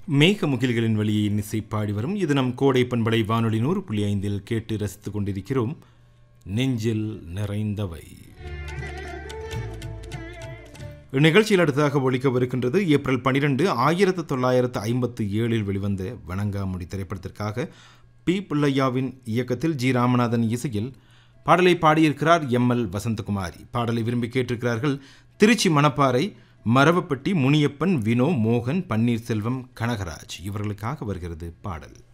மேக முகில்களின் வழியை இசை பாடி வரும் இது நம் கோடை பண்பலை வானொலி நூறு புள்ளி ஐந்தில் கேட்டு ரசித்துக் கொண்டிருக்கிறோம் நெஞ்சில் நிறைந்தவை இந்நிகழ்ச்சியில் அடுத்ததாக ஒழிக்கவிருக்கின்றது ஏப்ரல் பனிரெண்டு ஆயிரத்து தொள்ளாயிரத்து ஐம்பத்து ஏழில் வெளிவந்த வணங்காமுடி திரைப்படத்திற்காக பி பிள்ளையாவின் இயக்கத்தில் ஜி ராமநாதன் இசையில் பாடலை பாடியிருக்கிறார் எம் எல் வசந்தகுமாரி பாடலை விரும்பி கேட்டிருக்கிறார்கள் திருச்சி மணப்பாறை மரவப்பட்டி முனியப்பன் வினோ மோகன் பன்னீர்செல்வம் கனகராஜ் இவர்களுக்காக வருகிறது பாடல்